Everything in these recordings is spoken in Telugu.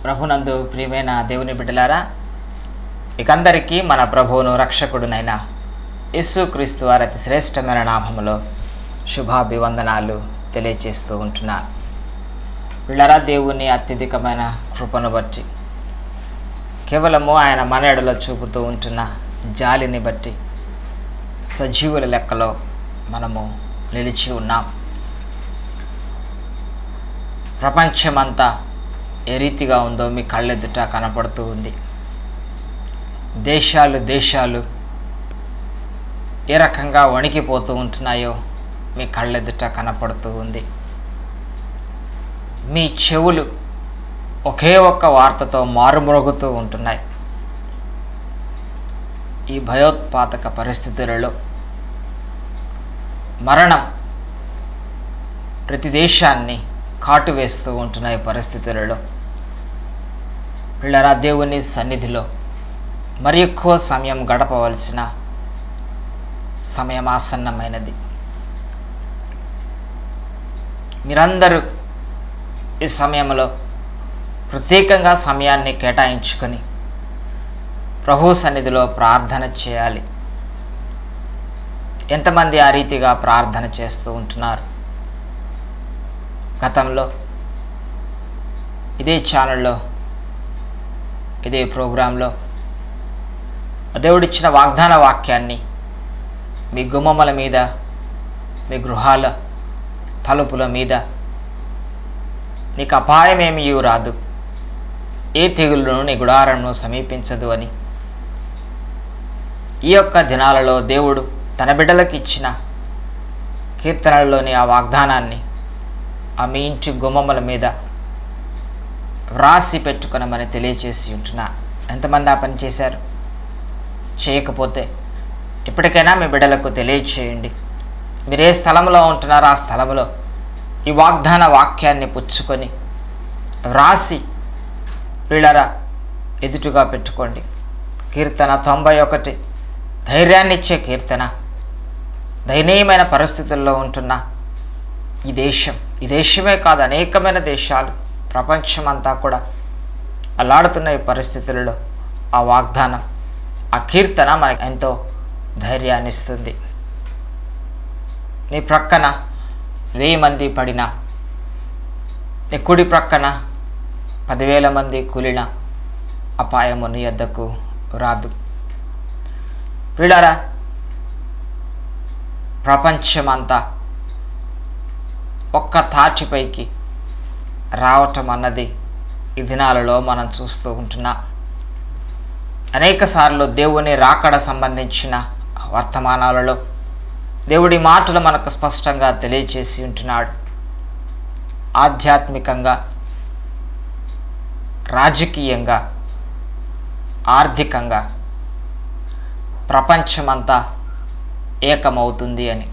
ప్రభునందు ప్రియమైన దేవుని బిడ్డలారా ఇకందరికీ మన ప్రభువును రక్షకుడునైన యేసుక్రీస్తు వారి అతి శ్రేష్టమైన నామములో శుభాభివందనాలు తెలియజేస్తూ ఉంటున్నాను పిల్లరా దేవుని అత్యధికమైన కృపను బట్టి కేవలము ఆయన మనయడలో చూపుతూ ఉంటున్న జాలిని బట్టి సజీవుల లెక్కలో మనము నిలిచి ఉన్నాం ప్రపంచమంతా ఏ రీతిగా ఉందో మీ కళ్ళెదుట కనపడుతూ ఉంది దేశాలు దేశాలు ఏ రకంగా వణికిపోతూ ఉంటున్నాయో మీ కళ్ళెదుట కనపడుతూ ఉంది మీ చెవులు ఒకే ఒక్క వార్తతో మారుమ్రోగుతూ ఉంటున్నాయి ఈ భయోత్పాతక పరిస్థితులలో మరణం ప్రతి దేశాన్ని కాటు వేస్తూ ఉంటున్న ఈ పరిస్థితులలో పిల్లరా దేవుని సన్నిధిలో మరి ఎక్కువ సమయం గడపవలసిన సమయం ఆసన్నమైనది మీరందరూ ఈ సమయంలో ప్రత్యేకంగా సమయాన్ని కేటాయించుకొని ప్రభు సన్నిధిలో ప్రార్థన చేయాలి ఎంతమంది ఆ రీతిగా ప్రార్థన చేస్తూ ఉంటున్నారు గతంలో ఇదే ఛానల్లో ఇదే ప్రోగ్రాంలో దేవుడిచ్చిన వాగ్దాన వాక్యాన్ని మీ గుమ్మముల మీద మీ గృహాల తలుపుల మీద నీకు అపాయమేమీ రాదు ఏ తెగులను నీ గుడారంను సమీపించదు అని ఈ యొక్క దినాలలో దేవుడు తన బిడ్డలకు ఇచ్చిన కీర్తనలలోని ఆ వాగ్దానాన్ని ఆ మీ ఇంటి గుమ్మముల మీద వ్రాసి పెట్టుకునమని తెలియచేసి ఉంటున్నా ఎంతమంది ఆ పని చేశారు చేయకపోతే ఇప్పటికైనా మీ బిడ్డలకు తెలియచేయండి మీరు ఏ స్థలంలో ఉంటున్నారో ఆ స్థలంలో ఈ వాగ్దాన వాక్యాన్ని పుచ్చుకొని వ్రాసి వీళ్ళరా ఎదుటుగా పెట్టుకోండి కీర్తన తొంభై ఒకటి ధైర్యాన్ని ఇచ్చే కీర్తన దయనీయమైన పరిస్థితుల్లో ఉంటున్న ఈ దేశం ఈ దేశమే కాదు అనేకమైన దేశాలు ప్రపంచమంతా కూడా అల్లాడుతున్న ఈ పరిస్థితులలో ఆ వాగ్దానం ఆ కీర్తన మనకు ఎంతో ధైర్యాన్ని ఇస్తుంది నీ ప్రక్కన వెయ్యి మంది పడినా నీ కుడి ప్రక్కన పదివేల మంది కూలిన అపాయము నీ వద్దకు రాదు వీళ్ళారా ప్రపంచమంతా ఒక్క తాటిపైకి రావటం అన్నది ఈ దినాలలో మనం చూస్తూ ఉంటున్నాం అనేక సార్లు దేవుని రాకడ సంబంధించిన వర్తమానాలలో దేవుడి మాటలు మనకు స్పష్టంగా తెలియచేసి ఉంటున్నాడు ఆధ్యాత్మికంగా రాజకీయంగా ఆర్థికంగా ప్రపంచమంతా ఏకమవుతుంది అని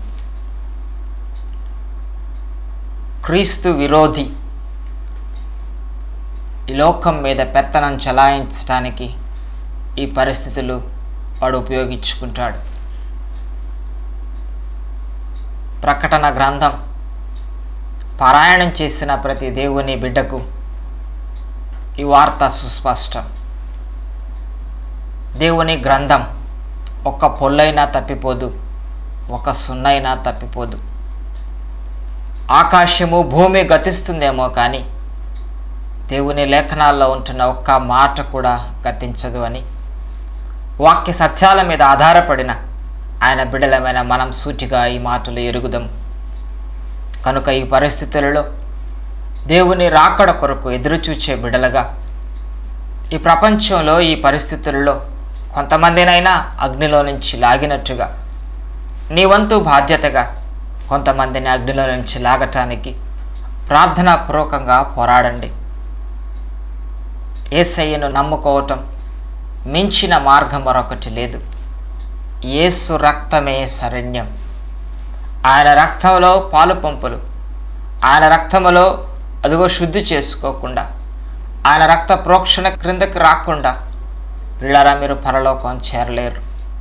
క్రీస్తు విరోధి ఈ లోకం మీద పెత్తనం చలాయించడానికి ఈ పరిస్థితులు వాడు ఉపయోగించుకుంటాడు ప్రకటన గ్రంథం పారాయణం చేసిన ప్రతి దేవుని బిడ్డకు ఈ వార్త సుస్పష్టం దేవుని గ్రంథం ఒక్క పొల్లైనా తప్పిపోదు ఒక సున్నైనా తప్పిపోదు ఆకాశము భూమి గతిస్తుందేమో కానీ దేవుని లేఖనాల్లో ఉంటున్న ఒక్క మాట కూడా గతించదు అని వాక్య సత్యాల మీద ఆధారపడిన ఆయన బిడలమైన మనం సూటిగా ఈ మాటలు ఎరుగుదాం కనుక ఈ పరిస్థితులలో దేవుని రాకడ కొరకు ఎదురుచూచే బిడలగా ఈ ప్రపంచంలో ఈ పరిస్థితులలో కొంతమందినైనా అగ్నిలో నుంచి లాగినట్టుగా నీ వంతు బాధ్యతగా కొంతమందిని అగ్నిలో నుంచి లాగటానికి ప్రార్థనాపూర్వకంగా పోరాడండి ఏసయ్యను నమ్ముకోవటం మించిన మార్గం మరొకటి లేదు ఏసు రక్తమే శరణ్యం ఆయన రక్తంలో పాలు పంపులు ఆయన రక్తములో అదిగో శుద్ధి చేసుకోకుండా ఆయన రక్త ప్రోక్షణ క్రిందకి రాకుండా పిల్లరా మీరు పరలోకం చేరలేరు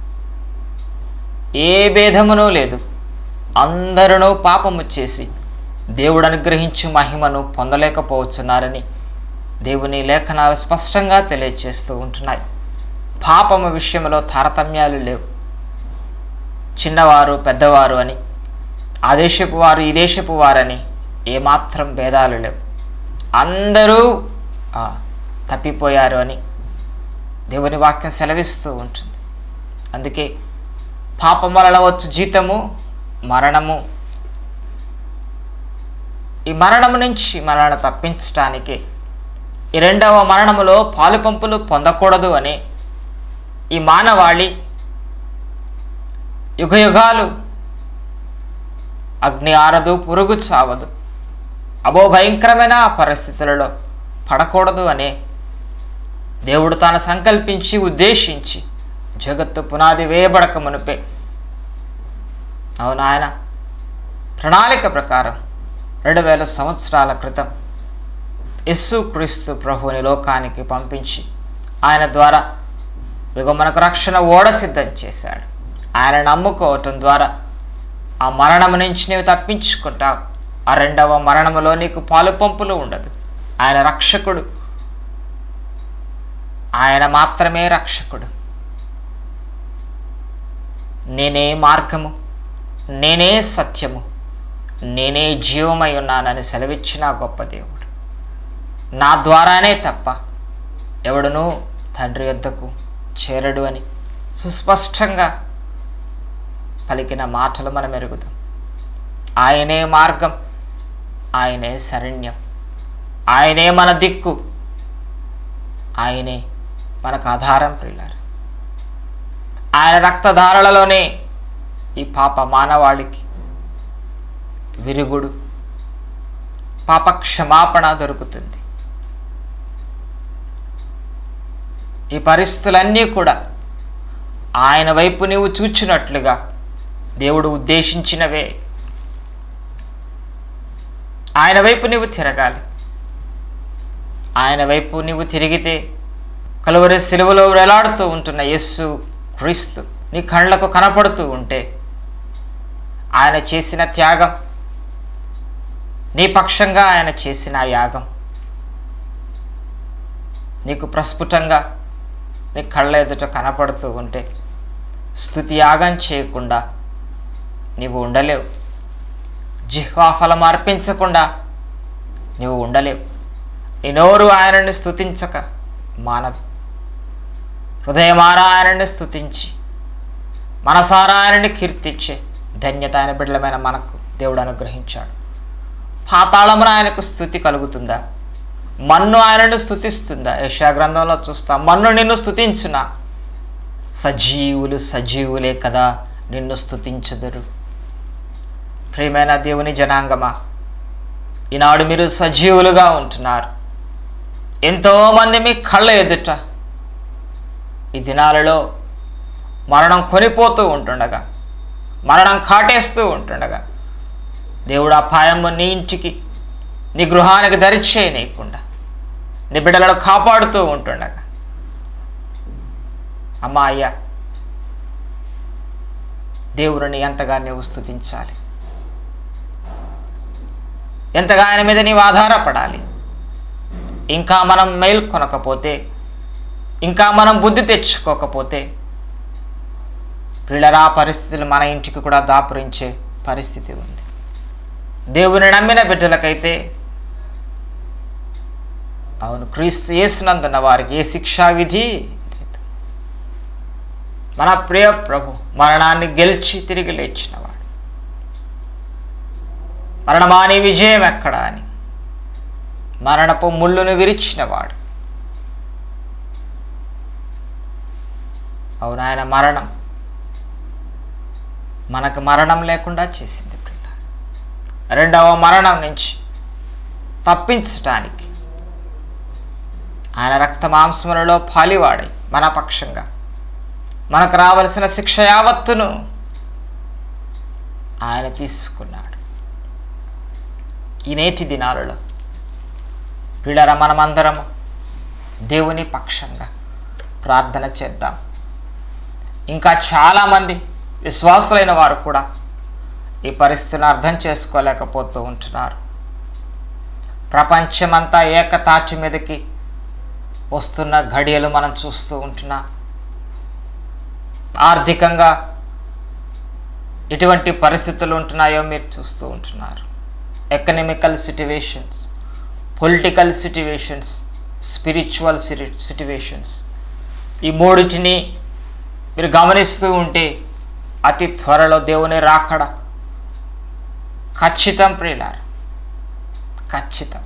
ఏ భేదమునూ లేదు అందరూ పాపము చేసి దేవుడు అనుగ్రహించు మహిమను పొందలేకపోవచ్చున్నారని దేవుని లేఖనాలు స్పష్టంగా తెలియజేస్తూ ఉంటున్నాయి పాపము విషయంలో తారతమ్యాలు లేవు చిన్నవారు పెద్దవారు అని ఆ దేశపు వారు ఈ దేశపు వారని ఏమాత్రం భేదాలు లేవు అందరూ ఆ, తప్పిపోయారు అని దేవుని వాక్యం సెలవిస్తూ ఉంటుంది అందుకే పాపం వలన వచ్చు జీతము మరణము ఈ మరణము నుంచి మనల్ని తప్పించటానికి ఈ రెండవ మరణములో పాలు పంపులు పొందకూడదు అని ఈ మానవాళి యుగయుగాలు అగ్ని ఆరదు పురుగు చావదు అబో భయంకరమైన పరిస్థితులలో పడకూడదు అనే దేవుడు తాను సంకల్పించి ఉద్దేశించి జగత్తు పునాది వేయబడక మునిపే అవును ఆయన ప్రణాళిక ప్రకారం రెండు వేల సంవత్సరాల క్రితం యస్సు క్రీస్తు ప్రభువుని లోకానికి పంపించి ఆయన ద్వారా ఇదిగో మనకు రక్షణ ఓడ సిద్ధం చేశాడు ఆయన నమ్ముకోవటం ద్వారా ఆ మరణం నుంచి నీవు తప్పించుకుంటావు ఆ రెండవ మరణములో నీకు పాలు పంపులు ఉండదు ఆయన రక్షకుడు ఆయన మాత్రమే రక్షకుడు నేనే మార్గము నేనే సత్యము నేనే జీవమై ఉన్నానని సెలవిచ్చిన గొప్ప దేవుడు నా ద్వారానే తప్ప ఎవడునూ తండ్రి యొద్దకు చేరడు అని సుస్పష్టంగా పలికిన మాటలు మనం ఎరుగుదాం ఆయనే మార్గం ఆయనే శరణ్యం ఆయనే మన దిక్కు ఆయనే మనకు ఆధారం ప్రియులారు ఆయన రక్తధారలలోనే ఈ పాప మానవాళికి విరుగుడు పాప క్షమాపణ దొరుకుతుంది ఈ పరిస్థితులన్నీ కూడా ఆయన వైపు నీవు చూచినట్లుగా దేవుడు ఉద్దేశించినవే ఆయన వైపు నీవు తిరగాలి ఆయన వైపు నీవు తిరిగితే కలువరి సిలువలో వేలాడుతూ ఉంటున్న యస్సు క్రీస్తు నీ కళ్ళకు కనపడుతూ ఉంటే ఆయన చేసిన త్యాగం నీ పక్షంగా ఆయన చేసిన యాగం నీకు ప్రస్ఫుటంగా నీ కళ్ళ ఎదుట కనపడుతూ ఉంటే స్థుతి యాగం చేయకుండా నీవు ఉండలేవు జిహ్వాఫలం అర్పించకుండా నీవు ఉండలేవు నీ నోరు ఆయనని స్థుతించక మానదు హృదయమారా ఆయనని స్థుతించి మనసారా ఆయనని కీర్తించే ధన్యత ఆయన బిడ్డలమైన మనకు దేవుడు అనుగ్రహించాడు పాతాళమున ఆయనకు స్థుతి కలుగుతుందా మన్ను ఆయనను స్థుతిస్తుందా యశా గ్రంథంలో చూస్తా మన్ను నిన్ను స్థుతించునా సజీవులు సజీవులే కదా నిన్ను స్థుతించుదురు ప్రియమైన దేవుని జనాంగమా ఈనాడు మీరు సజీవులుగా ఉంటున్నారు ఎంతోమంది మీ కళ్ళ ఎదుట ఈ దినాలలో మరణం కొనిపోతూ ఉంటుండగా మరణం కాటేస్తూ ఉంటుండగా దేవుడు అపాయము నీ ఇంటికి నీ గృహానికి దరిచేయనీయకుండా నీ బిడ్డలను కాపాడుతూ ఉంటుండగా అమ్మా అయ్యా దేవుడిని ఎంతగా నీవు స్థుతించాలి ఎంతగా ఆయన మీద నీవు ఆధారపడాలి ఇంకా మనం మేల్కొనకపోతే ఇంకా మనం బుద్ధి తెచ్చుకోకపోతే పిల్లరా పరిస్థితులు మన ఇంటికి కూడా దాపురించే పరిస్థితి ఉంది దేవుని నమ్మిన బిడ్డలకైతే అవును క్రీస్తు యేసునందున్న వారికి ఏ శిక్షా విధి లేదు మన ప్రియ ప్రభు మరణాన్ని గెలిచి తిరిగి లేచినవాడు మరణమాని విజయం ఎక్కడా అని మరణపు ముళ్ళును విరిచినవాడు అవును ఆయన మరణం మనకు మరణం లేకుండా చేసింది పిల్ల రెండవ మరణం నుంచి తప్పించటానికి ఆయన రక్త మాంసములలో పాలివాడై మన పక్షంగా మనకు రావలసిన శిక్ష యావత్తును ఆయన తీసుకున్నాడు ఈ నేటి దినాలలో పిల్లర మనమందరము దేవుని పక్షంగా ప్రార్థన చేద్దాం ఇంకా చాలామంది విశ్వాసులైన వారు కూడా ఈ పరిస్థితిని అర్థం చేసుకోలేకపోతూ ఉంటున్నారు ప్రపంచమంతా ఏకతాటి మీదకి వస్తున్న ఘడియలు మనం చూస్తూ ఉంటున్నాం ఆర్థికంగా ఎటువంటి పరిస్థితులు ఉంటున్నాయో మీరు చూస్తూ ఉంటున్నారు economical situations political situations spiritual situations ఈ మూడిటిని మీరు గమనిస్తూ ఉంటే అతి త్వరలో దేవుని రాకడ ఖచ్చితం ప్రియులారు ఖచ్చితం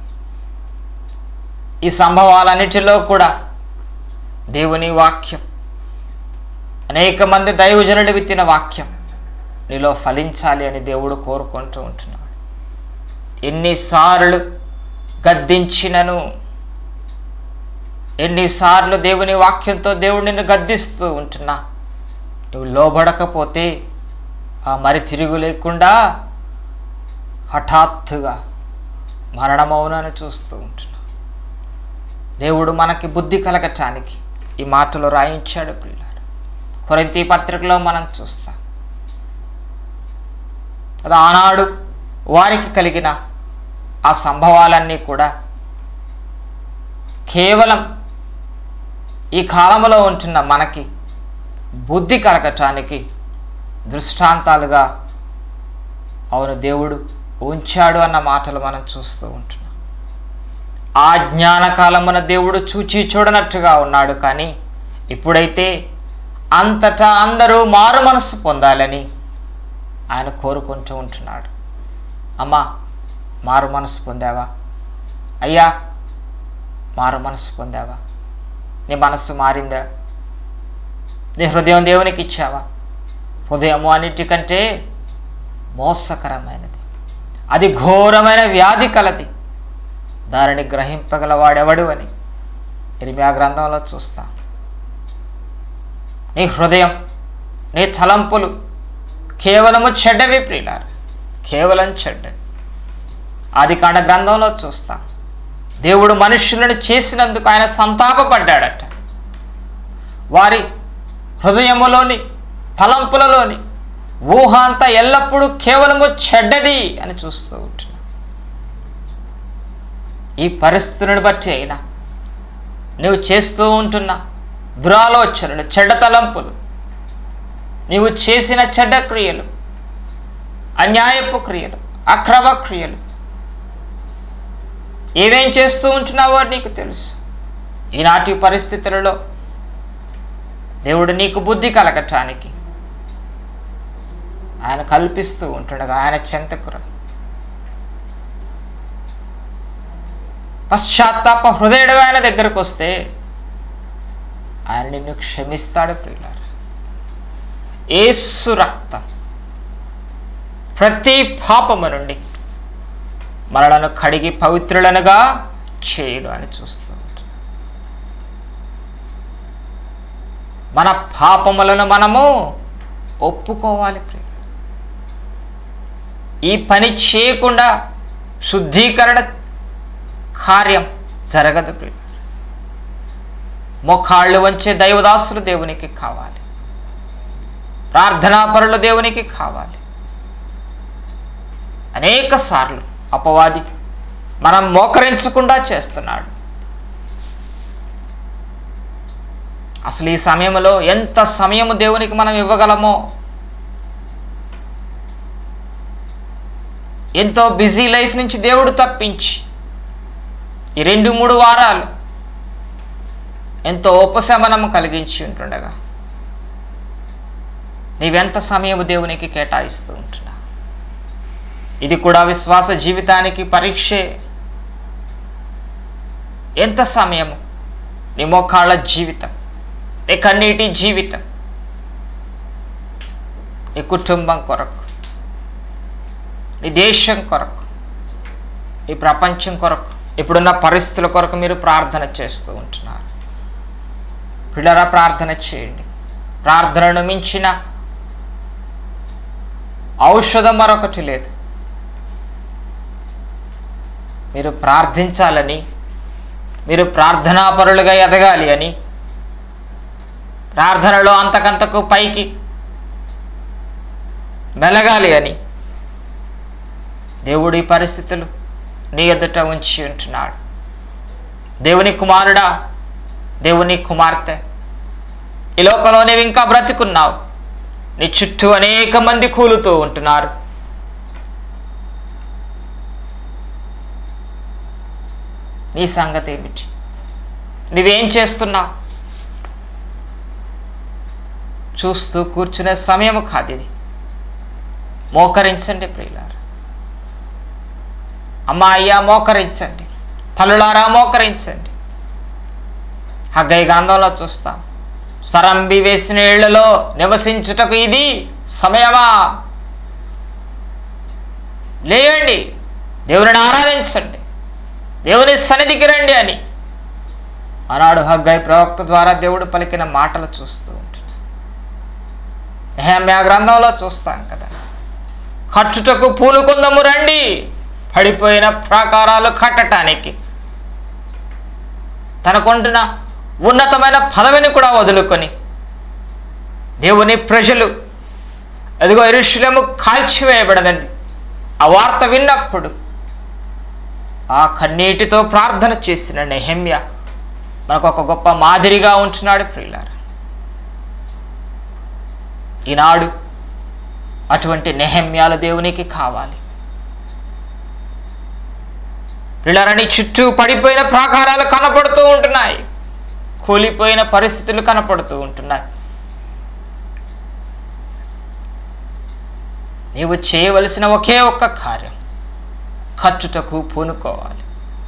ఈ సంభవాలన్నిటిలో కూడా దేవుని వాక్యం అనేక మంది దైవజనులు విత్తిన వాక్యం నీలో ఫలించాలి అని దేవుడు కోరుకుంటూ ఉంటున్నాడు ఎన్నిసార్లు గద్దించినను ఎన్నిసార్లు దేవుని వాక్యంతో దేవుడు నిన్ను గద్దిస్తూ ఉంటున్నా నువ్వు లోబడకపోతే ఆ మరి తిరుగు లేకుండా హఠాత్తుగా మరణమౌనని చూస్తూ ఉంటున్నా దేవుడు మనకి బుద్ధి కలగటానికి ఈ మాటలు రాయించాడు పిల్లలు కొరింతి పత్రికలో మనం చూస్తాం అది ఆనాడు వారికి కలిగిన ఆ సంభవాలన్నీ కూడా కేవలం ఈ కాలంలో ఉంటున్న మనకి బుద్ధి కలగటానికి దృష్టాంతాలుగా అవును దేవుడు ఉంచాడు అన్న మాటలు మనం చూస్తూ ఉంటున్నాం ఆ జ్ఞానకాలమున దేవుడు చూచి చూడనట్టుగా ఉన్నాడు కానీ ఇప్పుడైతే అంతటా అందరూ మారు మనస్సు పొందాలని ఆయన కోరుకుంటూ ఉంటున్నాడు అమ్మా మారు మనసు పొందావా అయ్యా మారు మనసు పొందావా నీ మనస్సు మారిందా నీ హృదయం దేవునికి ఇచ్చావా హృదయము అన్నిటికంటే మోసకరమైనది అది ఘోరమైన వ్యాధి కలది దానిని గ్రహింపగల వాడెవడు అని ఇరిమియా గ్రంథంలో చూస్తా నీ హృదయం నీ తలంపులు కేవలము చెడ్డవి ప్రియులారు కేవలం చెడ్డవి ఆది కాండ గ్రంథంలో చూస్తా దేవుడు మనుషులను చేసినందుకు ఆయన సంతాపపడ్డాడట వారి హృదయములోని తలంపులలోని ఊహ అంతా ఎల్లప్పుడూ కేవలము చెడ్డది అని చూస్తూ ఉంటున్నా ఈ పరిస్థితులను బట్టి అయినా నువ్వు చేస్తూ ఉంటున్న దురాలోచనలు చెడ్డ తలంపులు నీవు చేసిన చెడ్డ క్రియలు అన్యాయపు క్రియలు అక్రమ క్రియలు ఏమేం చేస్తూ ఉంటున్నావో నీకు తెలుసు ఈనాటి పరిస్థితులలో దేవుడు నీకు బుద్ధి కలగటానికి ఆయన కల్పిస్తూ ఉంటుండగా ఆయన చెంతకుర పశ్చాత్తాప హృదయుడు ఆయన దగ్గరకు వస్తే ఆయన నిన్ను క్షమిస్తాడు ప్రియులారు ఏసు రక్తం ప్రతి పాపము నుండి మనలను కడిగి పవిత్రులనుగా చేయుడు అని చూస్తూ ఉంటున్నాం మన పాపములను మనము ఒప్పుకోవాలి ప్రియ ఈ పని చేయకుండా శుద్ధీకరణ కార్యం జరగదు ప్రియ మొక్కాళ్ళు వంచే దైవదాసులు దేవునికి కావాలి ప్రార్థనాపరులు దేవునికి కావాలి అనేక సార్లు అపవాది మనం మోకరించకుండా చేస్తున్నాడు అసలు ఈ సమయంలో ఎంత సమయము దేవునికి మనం ఇవ్వగలమో ఎంతో బిజీ లైఫ్ నుంచి దేవుడు తప్పించి ఈ రెండు మూడు వారాలు ఎంతో ఉపశమనము కలిగించి ఉంటుండగా నీవెంత సమయము దేవునికి కేటాయిస్తూ ఉంటున్నా ఇది కూడా విశ్వాస జీవితానికి పరీక్షే ఎంత సమయము నీ మోకాళ్ళ జీవితం నీ కన్నీటి జీవితం నీ కుటుంబం కొరకు నీ దేశం కొరకు ఈ ప్రపంచం కొరకు ఇప్పుడున్న పరిస్థితుల కొరకు మీరు ప్రార్థన చేస్తూ ఉంటున్నారు పిల్లరా ప్రార్థన చేయండి ప్రార్థనను మించిన ఔషధం మరొకటి లేదు మీరు ప్రార్థించాలని మీరు ప్రార్థనాపరులుగా ఎదగాలి అని ప్రార్థనలో అంతకంతకు పైకి మెలగాలి అని దేవుడి పరిస్థితులు నీ ఎదుట ఉంచి ఉంటున్నాడు దేవుని కుమారుడా దేవుని కుమార్తె ఈ లోకంలో నీవు ఇంకా బ్రతికున్నావు నీ చుట్టూ అనేక మంది కూలుతూ ఉంటున్నారు నీ సంగతి ఏమిటి నువ్వేం చేస్తున్నావు చూస్తూ కూర్చునే సమయం కాదు ఇది మోకరించండి ప్రియులారా అమ్మా అయ్యా మోకరించండి తల్లులారా మోకరించండి హగ్గయ్య గ్రంథంలో చూస్తాం సరంబి వేసిన ఇళ్లలో నివసించుటకు ఇది సమయమా లేయండి దేవుని ఆరాధించండి దేవుని సన్నిధికి రండి అని ఆనాడు హగ్గై ప్రవక్త ద్వారా దేవుడు పలికిన మాటలు చూస్తూ ఉంటున్నాం నెహమ్యా గ్రంథంలో చూస్తాం కదా కట్టుటకు పూనుకుందము రండి పడిపోయిన ప్రాకారాలు కట్టటానికి తనకుంటున్న ఉన్నతమైన పదవిని కూడా వదులుకొని దేవుని ప్రజలు అదిగో ఇరుషులము కాల్చివేయబడదండి ఆ వార్త విన్నప్పుడు ఆ కన్నీటితో ప్రార్థన చేసిన నెహమ్య మనకు ఒక గొప్ప మాదిరిగా ఉంటున్నాడు ప్రియులార ఈనాడు అటువంటి నెహమ్యాలు దేవునికి కావాలి పిల్లరని చుట్టూ పడిపోయిన ప్రాకారాలు కనపడుతూ ఉంటున్నాయి కూలిపోయిన పరిస్థితులు కనపడుతూ ఉంటున్నాయి నీవు చేయవలసిన ఒకే ఒక్క కార్యం ఖర్చుటకు పూనుకోవాలి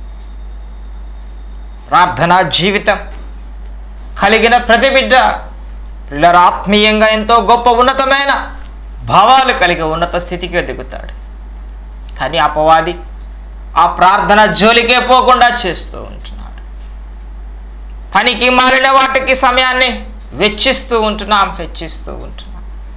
ప్రార్థనా జీవితం కలిగిన ప్రతి బిడ్డ పిల్లల ఆత్మీయంగా ఎంతో గొప్ప ఉన్నతమైన భావాలు కలిగి ఉన్నత స్థితికి ఎదుగుతాడు కానీ అపవాది ఆ ప్రార్థన జోలికే పోకుండా చేస్తూ ఉంటున్నాడు పనికి మారిన వాటికి సమయాన్ని వెచ్చిస్తూ ఉంటున్నాం హెచ్చిస్తూ ఉంటున్నాం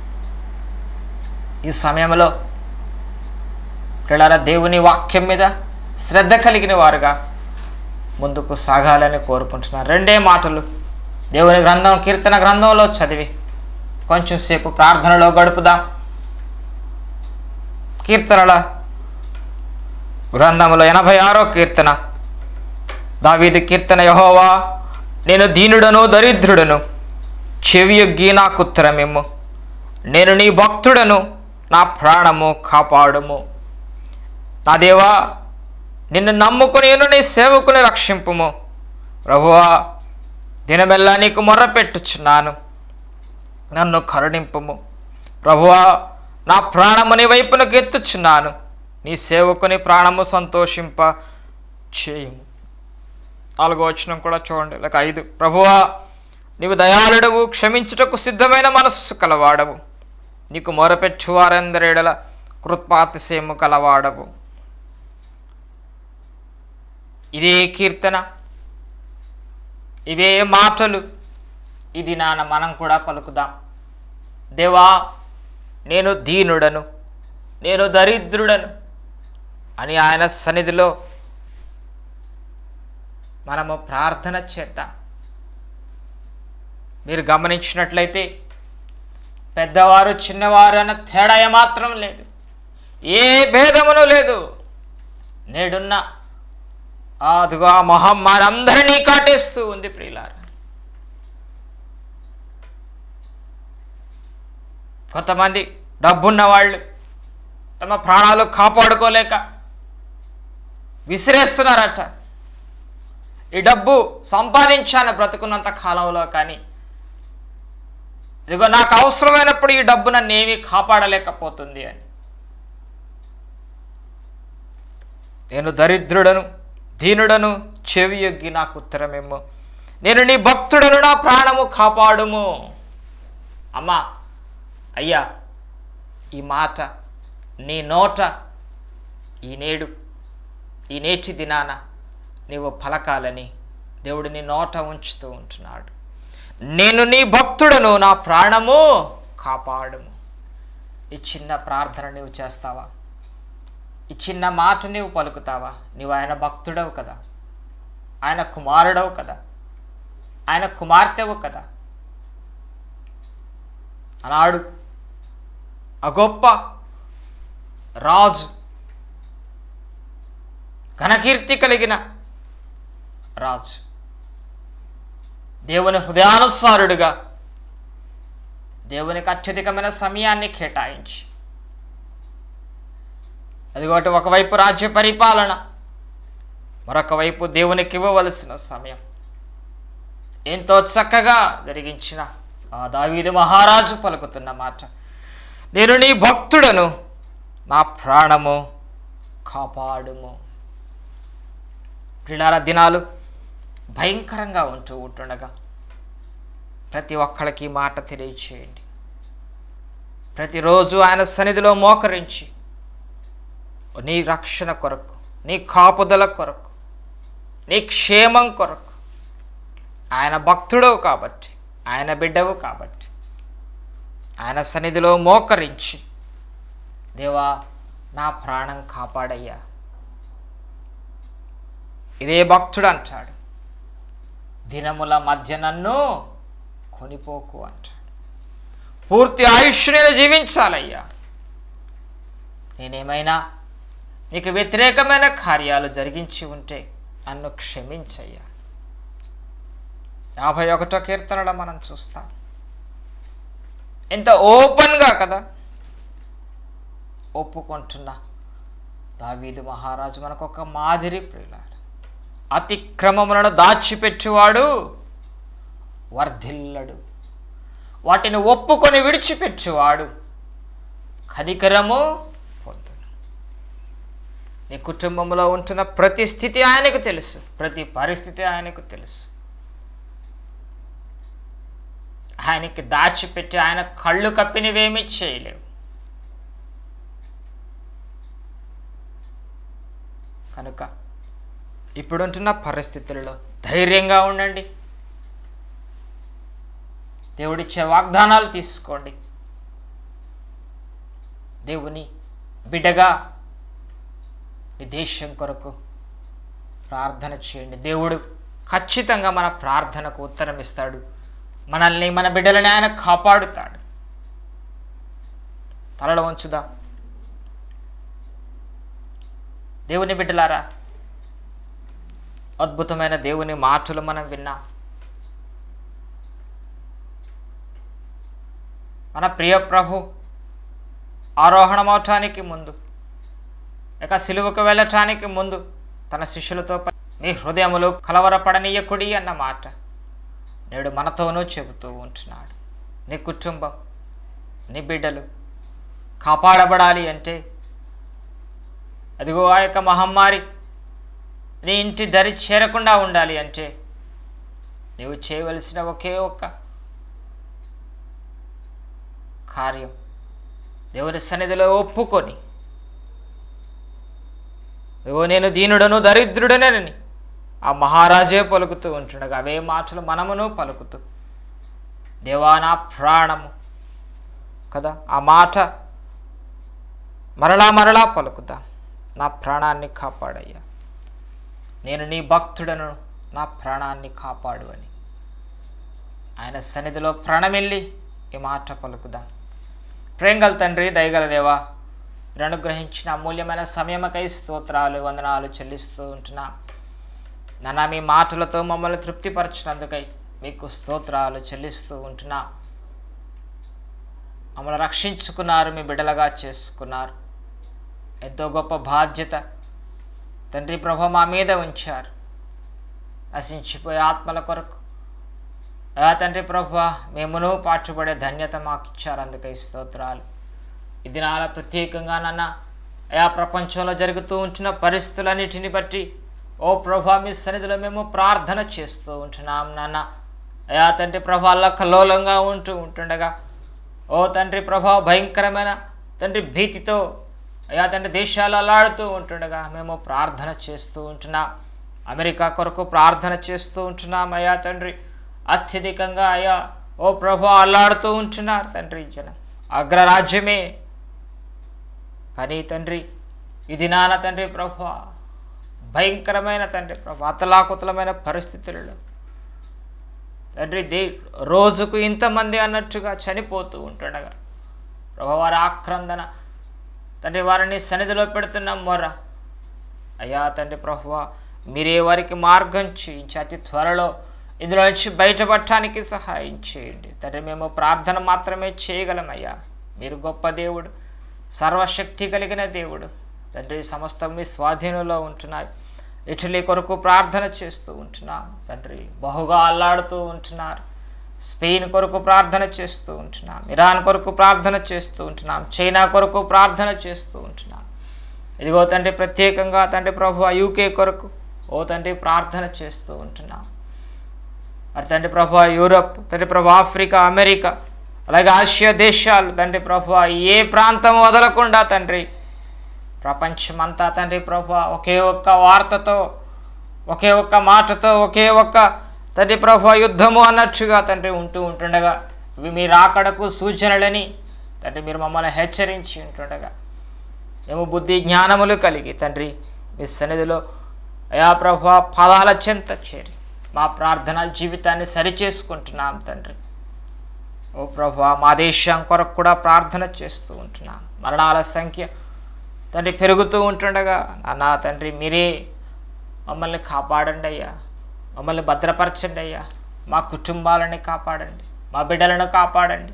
ఈ సమయంలో పిల్లల దేవుని వాక్యం మీద శ్రద్ధ కలిగిన వారుగా ముందుకు సాగాలని కోరుకుంటున్నారు రెండే మాటలు దేవుని గ్రంథం కీర్తన గ్రంథంలో చదివి కొంచెం సేపు ప్రార్థనలో గడుపుదాం కీర్తనల గ్రంథములో ఎనభై ఆరో కీర్తన దావీదు కీర్తన యహోవా నేను దీనుడను దరిద్రుడను చెవియొగ్గి నాకు ఉత్తరమిమ్ము నేను నీ భక్తుడను నా ప్రాణము కాపాడుము నా దేవా నిన్ను నమ్ముకుని నీ సేవకుని రక్షింపుము ప్రభువా దినమెల్లా నీకు మొర్రపెట్టుచున్నాను నన్ను కరుణింపుము ప్రభువా నా ప్రాణము నీ వైపునకు ఎత్తుచున్నాను నీ సేవకుని ప్రాణము సంతోషింప చేయుము నాలుగో వచనం కూడా చూడండి లేక ఐదు ప్రభువా నీవు దయాళుడవు క్షమించుటకు సిద్ధమైన మనస్సు కలవాడవు నీకు మొరపెట్టు వారందరేడల కృత్పాతిశయము కలవాడవు ఇదే కీర్తన ఇవే మాటలు ఇది నాన్న మనం కూడా పలుకుదాం దేవా నేను దీనుడను నేను దరిద్రుడను అని ఆయన సన్నిధిలో మనము ప్రార్థన చేద్దాం మీరు గమనించినట్లయితే పెద్దవారు చిన్నవారు అన్న తేడా ఏమాత్రం లేదు ఏ భేదమును లేదు నేడున్న అదిగో ఆ మహమ్మారి అందరినీ కాటేస్తూ ఉంది ప్రియులార కొంతమంది డబ్బున్న వాళ్ళు తమ ప్రాణాలు కాపాడుకోలేక విసిరేస్తున్నారట ఈ డబ్బు సంపాదించాను బ్రతుకున్నంత కాలంలో కానీ ఇదిగో నాకు అవసరమైనప్పుడు ఈ డబ్బు నన్ను ఏమీ కాపాడలేకపోతుంది అని నేను దరిద్రుడను దీనుడను చెవి యొగ్గి నాకు ఉత్తరమేమో నేను నీ భక్తుడను నా ప్రాణము కాపాడుము అమ్మా అయ్యా ఈ మాట నీ నోట ఈ నేడు ఈ నేటి దినాన నీవు పలకాలని దేవుడు నీ నోట ఉంచుతూ ఉంటున్నాడు నేను నీ భక్తుడను నా ప్రాణము కాపాడుము ఈ చిన్న ప్రార్థన నీవు చేస్తావా ఈ చిన్న మాట నీవు పలుకుతావా నీవు ఆయన భక్తుడవు కదా ఆయన కుమారుడవు కదా ఆయన కుమార్తెవు కదా అనాడు ఆ గొప్ప రాజు ఘనకీర్తి కలిగిన రాజు దేవుని హృదయానుసారుడుగా దేవునికి అత్యధికమైన సమయాన్ని కేటాయించి అదిగోటి ఒకవైపు రాజ్య పరిపాలన మరొక వైపు దేవునికి ఇవ్వవలసిన సమయం ఎంతో చక్కగా జరిగించిన ఆ దావీదు మహారాజు పలుకుతున్న మాట నేను నీ భక్తుడను నా ప్రాణము కాపాడుము ప్రిలార దినాలు భయంకరంగా ఉంటూ ఉంటుండగా ప్రతి ఒక్కళ్ళకి ఈ మాట తెలియచేయండి ప్రతిరోజు ఆయన సన్నిధిలో మోకరించి నీ రక్షణ కొరకు నీ కాపుదల కొరకు నీ క్షేమం కొరకు ఆయన భక్తుడవు కాబట్టి ఆయన బిడ్డవు కాబట్టి ఆయన సన్నిధిలో మోకరించి దేవా నా ప్రాణం కాపాడయ్యా ఇదే భక్తుడు అంటాడు దినముల మధ్య నన్ను కొనిపోకు అంటాడు పూర్తి ఆయుష్ నేను జీవించాలయ్యా నేనేమైనా నీకు వ్యతిరేకమైన కార్యాలు జరిగించి ఉంటే నన్ను క్షమించయ్యా యాభై ఒకటో కీర్తనలో మనం చూస్తాం ఎంత ఓపెన్గా కదా ఒప్పుకుంటున్నా దావీదు మహారాజు మనకు ఒక మాదిరి ప్రియులారు అతిక్రమములను దాచిపెట్టువాడు వర్ధిల్లడు వాటిని ఒప్పుకొని విడిచిపెట్టువాడు కనికరము పొందును నీ కుటుంబంలో ఉంటున్న ప్రతి స్థితి ఆయనకు తెలుసు ప్రతి పరిస్థితి ఆయనకు తెలుసు ఆయనకి దాచిపెట్టి ఆయన కళ్ళు కప్పినవేమీ చేయలేవు కనుక ఇప్పుడుంటున్న పరిస్థితులలో ధైర్యంగా ఉండండి దేవుడిచ్చే వాగ్దానాలు తీసుకోండి దేవుని బిడ్డగా ఈ దేశం కొరకు ప్రార్థన చేయండి దేవుడు ఖచ్చితంగా మన ప్రార్థనకు ఉత్తరం ఇస్తాడు మనల్ని మన బిడ్డలని ఆయన కాపాడుతాడు తలలో ఉంచుదా దేవుని బిడ్డలారా అద్భుతమైన దేవుని మాటలు మనం విన్నాం మన ప్రియ ప్రభు ఆరోహణమవటానికి ముందు లేక సిలువకు వెళ్ళటానికి ముందు తన శిష్యులతో ప- మీ హృదయములు కలవరపడనీయకుడి అన్న మాట నేడు మనతోనూ చెబుతూ ఉంటున్నాడు నీ కుటుంబం నీ బిడ్డలు కాపాడబడాలి అంటే అదిగో ఆ యొక్క మహమ్మారి నీ ఇంటి దరి చేరకుండా ఉండాలి అంటే నీవు చేయవలసిన ఒకే ఒక్క కార్యం దేవుని సన్నిధిలో ఒప్పుకొని ఇగో నేను దీనుడను దరిద్రుడనని ఆ మహారాజే పలుకుతూ ఉంటుండగా అవే మాటలు మనమును పలుకుతూ దేవా నా ప్రాణము కదా ఆ మాట మరలా మరలా పలుకుదాం నా ప్రాణాన్ని కాపాడయ్యా నేను నీ భక్తుడను నా ప్రాణాన్ని కాపాడు అని ఆయన సన్నిధిలో ప్రాణమెళ్ళి ఈ మాట పలుకుదాం ప్రేంగల తండ్రి దయగల దేవా మీరు అనుగ్రహించిన అమూల్యమైన సమయమకై స్తోత్రాలు వందనాలు చెల్లిస్తూ ఉంటున్నా నాన్న మీ మాటలతో మమ్మల్ని తృప్తిపరచినందుకై మీకు స్తోత్రాలు చెల్లిస్తూ ఉంటున్నా మమ్మల్ని రక్షించుకున్నారు మీ బిడ్డలుగా చేసుకున్నారు ఎంతో గొప్ప బాధ్యత తండ్రి ప్రభు మా మీద ఉంచారు నశించిపోయే ఆత్మల కొరకు ఆ తండ్రి ప్రభు మేమును పాటుపడే ధన్యత మాకు ఇచ్చారు అందుకై స్తోత్రాలు ఈ దినాల ప్రత్యేకంగా నాన్న ఆయా ప్రపంచంలో జరుగుతూ ఉంటున్న పరిస్థితులన్నిటిని బట్టి ఓ ప్రభా మీ సన్నిధిలో మేము ప్రార్థన చేస్తూ ఉంటున్నాం నాన్న అయా తండ్రి ప్రభా కల్లోలంగా ఉంటూ ఉంటుండగా ఓ తండ్రి ప్రభా భయంకరమైన తండ్రి భీతితో అయా తండ్రి దేశాలు అల్లాడుతూ ఉంటుండగా మేము ప్రార్థన చేస్తూ ఉంటున్నాం అమెరికా కొరకు ప్రార్థన చేస్తూ ఉంటున్నాం అయా తండ్రి అత్యధికంగా అయా ఓ ప్రభు అల్లాడుతూ ఉంటున్నారు తండ్రి జనం అగ్రరాజ్యమే కానీ తండ్రి ఇది నాన్న తండ్రి ప్రభు భయంకరమైన తండ్రి ప్రభు అతలాకుతలమైన పరిస్థితులలో తండ్రి దే రోజుకు ఇంతమంది అన్నట్టుగా చనిపోతూ ఉంటుండగా ప్రభు వారి ఆక్రందన తండ్రి వారిని సన్నిధిలో పెడుతున్న మొర్ర అయ్యా తండ్రి ప్రభువ మీరే వారికి మార్గం చేయించి అతి త్వరలో ఇందులో నుంచి బయటపడటానికి సహాయం చేయండి తండ్రి మేము ప్రార్థన మాత్రమే చేయగలమయ్యా మీరు గొప్ప దేవుడు సర్వశక్తి కలిగిన దేవుడు తండ్రి సమస్తం మీ స్వాధీనంలో ఉంటున్నాయి ఇటలీ కొరకు ప్రార్థన చేస్తూ ఉంటున్నాం తండ్రి బహుగా అల్లాడుతూ ఉంటున్నారు స్పెయిన్ కొరకు ప్రార్థన చేస్తూ ఉంటున్నాం ఇరాన్ కొరకు ప్రార్థన చేస్తూ ఉంటున్నాం చైనా కొరకు ప్రార్థన చేస్తూ ఉంటున్నాం ఇదిగో తండ్రి ప్రత్యేకంగా తండ్రి ప్రభు యూకే కొరకు ఓ తండ్రి ప్రార్థన చేస్తూ ఉంటున్నాం మరి తండ్రి ప్రభు యూరప్ తండ్రి ప్రభు ఆఫ్రికా అమెరికా అలాగే ఆసియా దేశాలు తండ్రి ప్రభు ఏ ప్రాంతం వదలకుండా తండ్రి ప్రపంచమంతా తండ్రి ప్రభు ఒకే ఒక్క వార్తతో ఒకే ఒక్క మాటతో ఒకే ఒక్క తండ్రి ప్రభు యుద్ధము అన్నట్టుగా తండ్రి ఉంటూ ఉంటుండగా ఇవి మీ రాకడకు సూచనలని తండ్రి మీరు మమ్మల్ని హెచ్చరించి ఉంటుండగా మేము బుద్ధి జ్ఞానములు కలిగి తండ్రి మీ సన్నిధిలో అయా ప్రభు పదాల చెంత చేరి మా ప్రార్థన జీవితాన్ని సరిచేసుకుంటున్నాం తండ్రి ఓ ప్రభు మా దేశం కొరకు కూడా ప్రార్థన చేస్తూ ఉంటున్నాం మరణాల సంఖ్య తండ్రి పెరుగుతూ ఉంటుండగా నాన్న తండ్రి మీరే మమ్మల్ని కాపాడండి అయ్యా మమ్మల్ని భద్రపరచండి అయ్యా మా కుటుంబాలని కాపాడండి మా బిడ్డలను కాపాడండి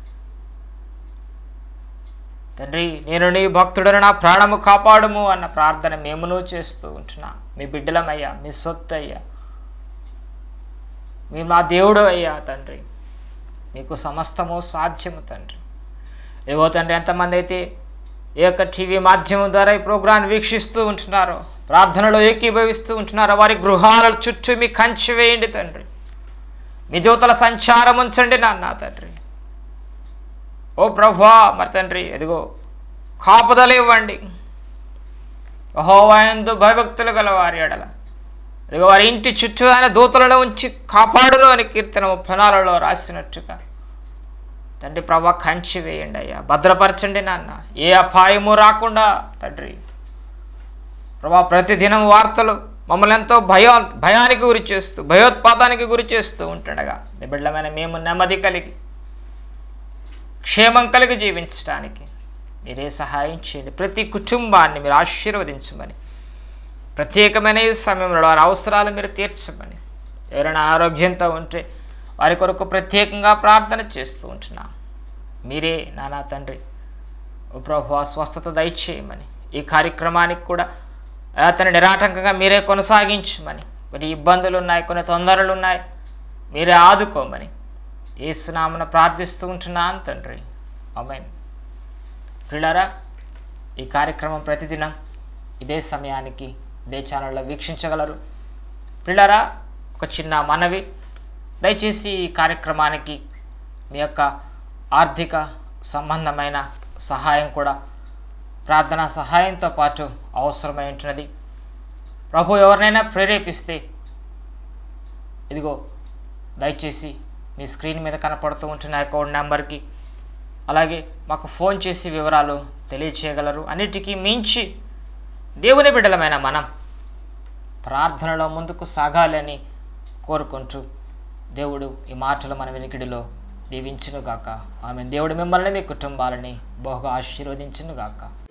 తండ్రి నేను నీ భక్తుడను నా ప్రాణము కాపాడుము అన్న ప్రార్థన మేమును చేస్తూ ఉంటున్నాం మీ బిడ్డలమయ్యా మీ సొత్తు అయ్యా మీరు మా దేవుడు అయ్యా తండ్రి మీకు సమస్తము సాధ్యము తండ్రి ఏవో తండ్రి ఎంతమంది అయితే ఈ యొక్క టీవీ మాధ్యమం ద్వారా ఈ ప్రోగ్రాం వీక్షిస్తూ ఉంటున్నారో ప్రార్థనలో ఏకీభవిస్తూ ఉంటున్నారో వారి గృహాల చుట్టూ మీ కంచి వేయండి తండ్రి మీ దేవతల సంచారం ఉంచండి నాన్న తండ్రి ఓ ప్రభా మరి తండ్రి ఎదిగో కాపుదల ఇవ్వండి యెహోవాయందు భయభక్తులు గల వారి ఎడల ఇదిగో వారి ఇంటి చుట్టూ ఆయన దూతలను ఉంచి కాపాడును అని కీర్తన ఫలాలలో రాసినట్టుగా తండ్రి ప్రభా కంచి వేయండి అయ్యా భద్రపరచండి నాన్న ఏ అపాయము రాకుండా తండ్రి ప్రభా ప్రతిదినం వార్తలు మమ్మల్ని ఎంతో భయా భయానికి గురి చేస్తూ భయోత్పాతానికి గురి చేస్తూ ఉంటుండగా నీ బిడ్డలమైన మేము నెమ్మది కలిగి క్షేమం కలిగి జీవించడానికి మీరే సహాయం చేయండి ప్రతి కుటుంబాన్ని మీరు ఆశీర్వదించమని ప్రత్యేకమైన ఈ సమయంలో వారి అవసరాలు మీరు తీర్చమని ఎవరైనా అనారోగ్యంతో ఉంటే వారి కొరకు ప్రత్యేకంగా ప్రార్థన చేస్తూ ఉంటున్నా మీరే నానా తండ్రి ఓ ప్రభు స్వస్థత దయచేయమని ఈ కార్యక్రమానికి కూడా అతని నిరాటంకంగా మీరే కొనసాగించమని కొన్ని ఇబ్బందులు ఉన్నాయి కొన్ని తొందరలు ఉన్నాయి మీరే ఆదుకోమని ఏసునామన ప్రార్థిస్తూ ఉంటున్నాను తండ్రి అమ్మాయి ప్రియులారా ఈ కార్యక్రమం ప్రతిదినం ఇదే సమయానికి ఇదే ఛానల్లో వీక్షించగలరు ప్రియులారా ఒక చిన్న మనవి దయచేసి ఈ కార్యక్రమానికి మీ యొక్క ఆర్థిక సంబంధమైన సహాయం కూడా ప్రార్థనా సహాయంతో పాటు అవసరమై ఉంటున్నది ప్రభు ఎవరినైనా ప్రేరేపిస్తే ఇదిగో దయచేసి మీ స్క్రీన్ మీద కనపడుతూ ఉంటున్న అకౌంట్ నెంబర్కి అలాగే మాకు ఫోన్ చేసి వివరాలు తెలియచేయగలరు అన్నిటికీ మించి దేవుని బిడ్డలమైన మనం ప్రార్థనలో ముందుకు సాగాలని కోరుకుంటూ దేవుడు ఈ మాటలు మన వెనికిడిలో దీవించునుగాక ఆమె దేవుడు మిమ్మల్ని మీ కుటుంబాలని బహుగా ఆశీర్వదించునుగాక